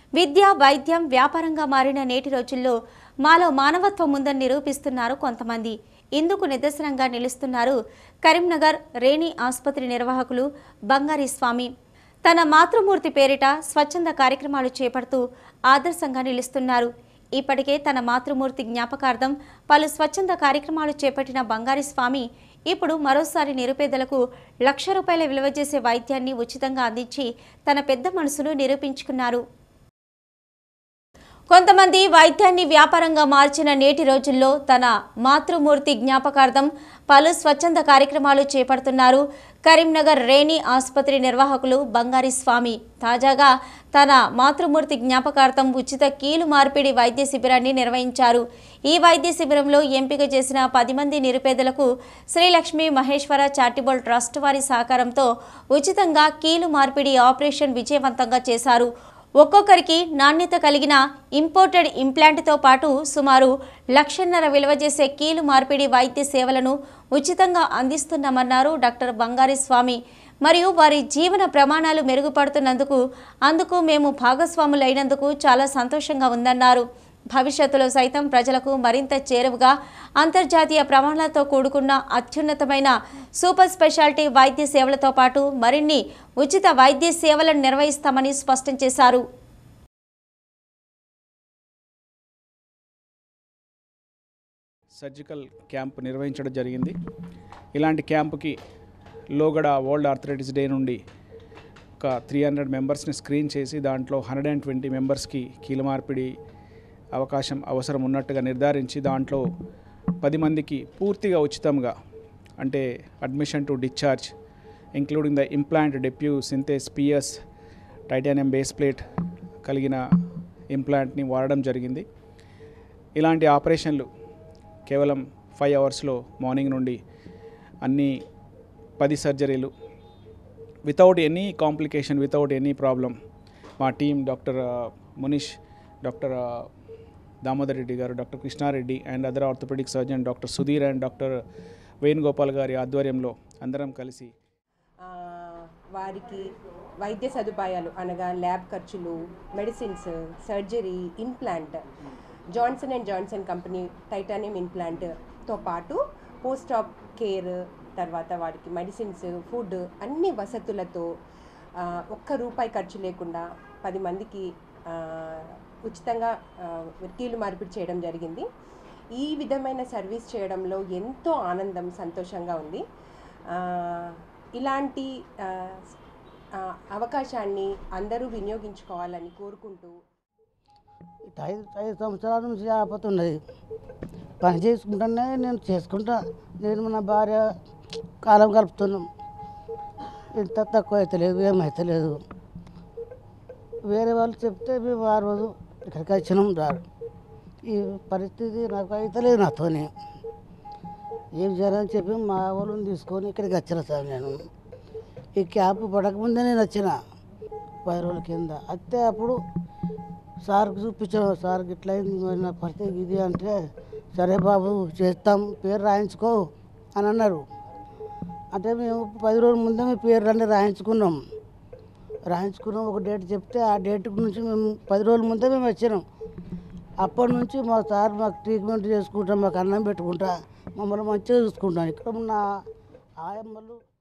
విద్య వైద్యం వ్యాపారంగా మారిన నేటి రోజుల్లో మాలో మానవత్వం ఉందని నిరూపిస్తున్నారు కొంతమంది ఇందుకు నిదర్శనంగా నిలుస్తున్నారు కరీంనగర్ రేణి ఆసుపత్రి నిర్వాహకులు బంగారి స్వామి తన మాతృమూర్తి పేరిట స్వచ్ఛంద కార్యక్రమాలు చేపడుతూ ఆదర్శంగా నిలుస్తున్నారు ఇప్పటికే తన మాతృమూర్తి జ్ఞాపకార్థం పలు స్వచ్ఛంద కార్యక్రమాలు చేపట్టిన బంగారి స్వామి ఇప్పుడు మరోసారి నిరుపేదలకు లక్ష రూపాయల విలువ చేసే వైద్యాన్ని ఉచితంగా అందించి తన పెద్ద మనసును నిరూపించుకున్నారు కొంతమంది వైద్యాన్ని వ్యాపారంగా మార్చిన నేటి రోజుల్లో తన మాతృమూర్తి జ్ఞాపకార్థం పలు స్వచ్ఛంద కార్యక్రమాలు చేపడుతున్నారు కరీంనగర్ రేణి ఆసుపత్రి నిర్వాహకులు బంగారి స్వామి తాజాగా తన మాతృమూర్తి జ్ఞాపకార్థం ఉచిత కీలు మార్పిడి వైద్య శిబిరాన్ని నిర్వహించారు ఈ వైద్య శిబిరంలో ఎంపిక చేసిన పది మంది నిరుపేదలకు శ్రీలక్ష్మి మహేశ్వర చారిటబుల్ ట్రస్ట్ వారి సహకారంతో ఉచితంగా కీలు మార్పిడి ఆపరేషన్ విజయవంతంగా చేశారు ఒక్కొక్కరికి నాణ్యత కలిగిన ఇంపోర్టెడ్ ఇంప్లాంట్తో పాటు సుమారు లక్షన్నర విలువ చేసే కీలు మార్పిడి వైద్య సేవలను ఉచితంగా అందిస్తున్నామన్నారు డాక్టర్ బంగారి స్వామి మరియు వారి జీవన ప్రమాణాలు మెరుగుపడుతున్నందుకు అందుకు మేము భాగస్వాములైనందుకు చాలా సంతోషంగా ఉందన్నారు భవిష్యత్తులో సైతం ప్రజలకు మరింత చేరువగా అంతర్జాతీయ ప్రమాణాలతో కూడుకున్న అత్యున్నతమైన సూపర్ స్పెషాలిటీ వైద్య సేవలతో పాటు మరిన్ని ఉచిత వైద్య సేవలను నిర్వహిస్తామని స్పష్టం చేశారు సర్జికల్ క్యాంప్ నిర్వహించడం జరిగింది ఇలాంటి క్యాంపుకి లోగడ వరల్డ్ ఆర్థరైటిస్ డే నుండి ఒక త్రీ హండ్రెడ్ మెంబర్స్ని స్క్రీన్ చేసి దాంట్లో హండ్రెడ్ అండ్ ట్వంటీ మెంబర్స్కి కీలు మార్పిడి అవకాశం అవసరం ఉన్నట్టుగా నిర్ధారించి దాంట్లో పది మందికి పూర్తిగా ఉచితంగా అంటే admission to discharge including the implant DePuy Synthes PS titanium base plate కలిగిన ఇంప్లాంట్ని వాడడం జరిగింది ఇలాంటి ఆపరేషన్లు కేవలం ఫైవ్ అవర్స్లో మార్నింగ్ నుండి అన్ని పది సర్జరీలు without any complication without any problem మా team doctor Munish doctor Damodar Reddy garu doctor Krishnareddy and other orthopaedic surgeon doctor Sudhir and doctor Venugopal గారి ఆధ్వర్యంలో అందరం కలిసి ఆ, వారికి వైద్య సదుపాయాలు అనగా ల్యాబ్ ఖర్చులు medicines surgery implant Johnson and Johnson company titanium ఇంప్లాంట్తో పాటు పోస్ట్ ఆప్ కేర్ తర్వాత వారికి మెడిసిన్స్ ఫుడ్ అన్ని వసతులతో ఆ, ఒక్క రూపాయి ఖర్చు లేకుండా పది మందికి ఆ, ఉచితంగా ఆ, కీలు మార్పిడి చేయడం జరిగింది ఈ విధమైన సర్వీస్ చేయడంలో ఎంతో ఆనందం సంతోషంగా ఉంది ఆ, ఇలాంటి ఆ, ఆ, అవకాశాన్ని అందరూ వినియోగించుకోవాలని కోరుకుంటూ ఇటు ఐదు ఐదు సంవత్సరాల నుంచి ఆపతున్నది పని చేసుకుంటానే నేను చేసుకుంటా నేను నా భార్య కాలం కలుపుతున్నాం ఇంత తక్కువ అయితే లేదు ఏమైతే లేదు వేరే వాళ్ళు చెప్తే మేము ఆ రోజు ఇక్కడికి వచ్చినాం రారు ఈ పరిస్థితి నాకు అయితే లేదు నాతోని ఏం చేయాలని చెప్పి మా వాళ్ళని తీసుకొని ఇక్కడికి వచ్చిన సార్ నేను ఈ క్యాంప్ పడకముందే నేను వచ్చిన పది రోజుల కింద అయితే అప్పుడు సార్కి చూపించాను సార్కి ఇట్లా అయింది మరి నా పరిస్థితి ఇది అంటే సరే బాబు చేస్తాం పేరు రాయించుకో అని అన్నారు అంటే మేము పది రోజుల ముందే మీ పేరు అన్నీ రాయించుకున్నాం రాయించుకున్నాం ఒక డేట్ చెప్తే ఆ డేట్ నుంచి మేము పది రోజుల ముందే మేము వచ్చినాం అప్పటి నుంచి మా సార్ మాకు ట్రీట్మెంట్ చేసుకుంటాం మాకు అన్నం పెట్టుకుంటా మమ్మల్ని మంచిగా చూసుకుంటాం ఇక్కడ ఉన్న ఆయమ్మలు